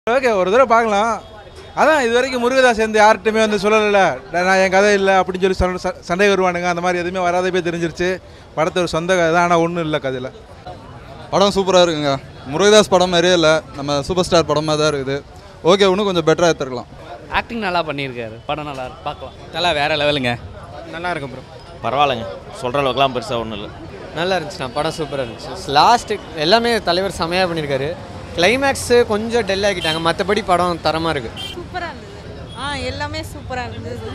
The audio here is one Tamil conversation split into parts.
ஓகே ஒரு தடவை பார்க்கலாம் அதான் இது வரைக்கும் முருகதாஸ் வந்து யார்கிட்டயுமே வந்து சொல்லலைல நான் என் கதை இல்லை அப்படின்னு சொல்லி சண்டை ச- சண்டை வருவானுங்க அந்த மாதிரி எதுவுமே வராத போய் தெரிஞ்சிருச்சு படத்தை ஒரு சொந்த கதை தான் ஆனால் ஒன்றும் இல்லை கதையில் படம் சூப்பராக இருக்குங்க முருகதாஸ் படம் மாதிரியே இல்லை நம்ம சூப்பர் ஸ்டார் படமாக தான் இருக்குது ஓகே இன்னும் கொஞ்சம் பெட்டராக எடுத்துருக்கலாம் ஆக்டிங் நல்லா பண்ணியிருக்காரு படம் நல்லா இருக்கு பார்க்கலாம் நல்லா வேற லெவலுங்க நல்லா இருக்கும் ப்ரோ பரவாயில்லைங்க சொல்கிற அளவுக்குலாம் பெருசாக ஒன்றும் இல்லை நல்லா இருந்துச்சுண்ணா படம் சூப்பராக இருந்துச்சு லாஸ்ட்டு எல்லாமே தலைவர் செமையாக பண்ணியிருக்காரு கிளைமேக்ஸு கொஞ்சம் டெல் ஆக்கிட்டாங்க மற்றபடி படம் தரமாக இருக்குது சூப்பராக இருந்தது ஆ எல்லாமே சூப்பராக இருந்தது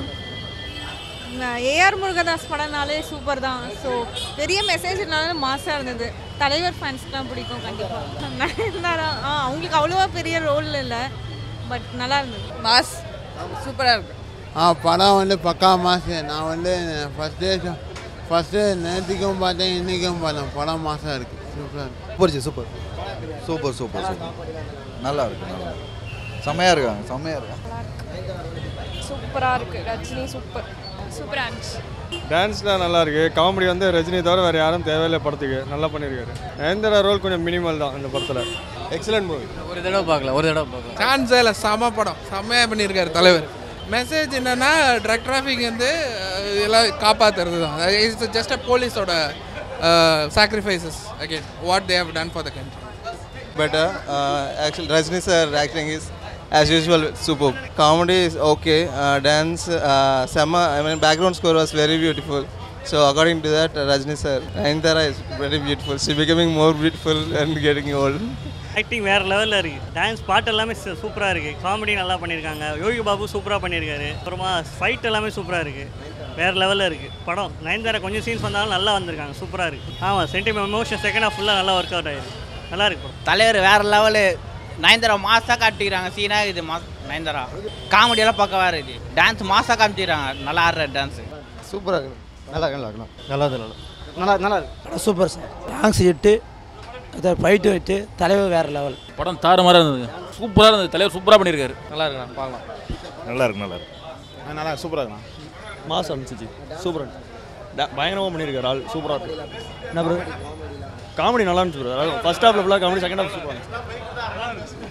ஏஆர் முருகதாஸ் படம்னாலே சூப்பர் தான் ஸோ பெரிய மெசேஜ்னால மாசாக இருந்தது தலைவர் ஃபேன்ஸ்க்குலாம் பிடிக்கும் கண்டிப்பாக நயன்தாரா ஆ அவங்களுக்கு அவ்வளோவா பெரிய ரோல் இல்லை பட் நல்லா இருந்தது மாஸ் சூப்பராக இருக்கு ஆ படம் வந்து பக்கா மாசு நான் வந்து ஃபஸ்ட் டே ஃபஸ்ட்டு நேற்றுக்கும் பார்த்தேன் இன்றைக்கும் பார்த்தேன் படம் மாதம் இருக்குது சூப்பராக இருக்கு super super super super super நல்லா இருக்கு நல்லா இருக்கு. செம்மையா இருக்காங்க செம்மையா இருக்காங்க சூப்பராக இருக்குது ரஜினி சூப்பர் சூப்பராக இருந்துச்சு டான்ஸ்லாம் நல்லா இருக்கு காமெடி வந்து ரஜினி தவிர வேறு யாரும் தேவையில்லை படத்துக்கு நல்லா பண்ணியிருக்காரு நயன்தாரா ரோல் கொஞ்சம் மினிமல் தான் இந்த படத்தில் எக்ஸலன்ட் மூவி ஒரு தடவை பார்க்கலாம் ஒரு தடவை பார்க்கலாம் சான்ஸே இல்லை செம படம் செம்மையாக பண்ணியிருக்காரு தலைவர் மெசேஜ் என்னன்னா ட்ரக் டிராஃபிக் வந்து அஹ், எல்லாம் காப்பாற்றுறது தான் இட்ஸ் ஜஸ்ட் அ போலீஸோட sacrifices again what they have done for the country better. Uh, actually, Rajni sir acting is as usual superb. Comedy is okay. Uh, dance, uh, Sama, I mean, background score was very beautiful. So according to that, uh, Rajni sir, Nayantara is very beautiful. She becoming more beautiful and getting old. Acting வேறு லெவலில் இருக்குது டான்ஸ் பாட்டு எல்லாமே சூப்பராக இருக்குது காமெடி நல்லா பண்ணியிருக்காங்க யோகி பாபு சூப்பராக பண்ணியிருக்காரு அப்புறமா ஃபைட் எல்லாமே சூப்பராக இருக்குது வேறு லெவலில் இருக்குது படம் நயன்தாரா கொஞ்சம் சீன்ஸ் வந்தாலும் நல்லா வந்திருக்காங்க சூப்பராக இருக்குது ஆமாம் சென்டிமெண்ட் எமோஷன் செகண்ட் ஹாஃப் ஃபுல்லாக நல்லா ஒர்க் அவுட் ஆயிருக்கு நல்லா இருக்கு படம் தலைவர் வேற லெவலு நயன்தாரா மாசாக காட்டிக்கிறாங்க சீனா இது மாஸ் நயன்தாரா காமெடியெல்லாம் பக்கம் வேறு இது டான்ஸ் மாசாக காமிச்சிக்கிறாங்க நல்லா ஆடுற டான்ஸு சூப்பராக இருக்கு நல்லா நல்லா இருக்கலாம் நல்லா நல்லா நல்லா நல்லா இருக்கு சூப்பர் சார் டான்ஸ் இட்டு ஃபைட்டு விட்டு தலைவர் வேற லெவல் படம் தாறுமாறாக இருந்தது சூப்பராக இருந்தது தலைவர் சூப்பராக பண்ணியிருக்காரு நல்லா இருக்கு பார்க்கலாம் நல்லா இருக்கு நல்லா இருக்கு நல்லா சூப்பராக இருக்குண்ணா மாசம் அனுப்பிச்சிச்சு சூப்பராக பயங்கரமாக பண்ணியிருக்காரு ஆள் சூப்பராக இருக்கு என்ன ப்ரோ காமெடி நல்லா இருந்துச்சு ஃபர்ஸ்ட் ஹாஃபில் ஃபுல்லாக காமெடி செகண்ட் ஹாஃப் சூப்பராக இருந்துச்சு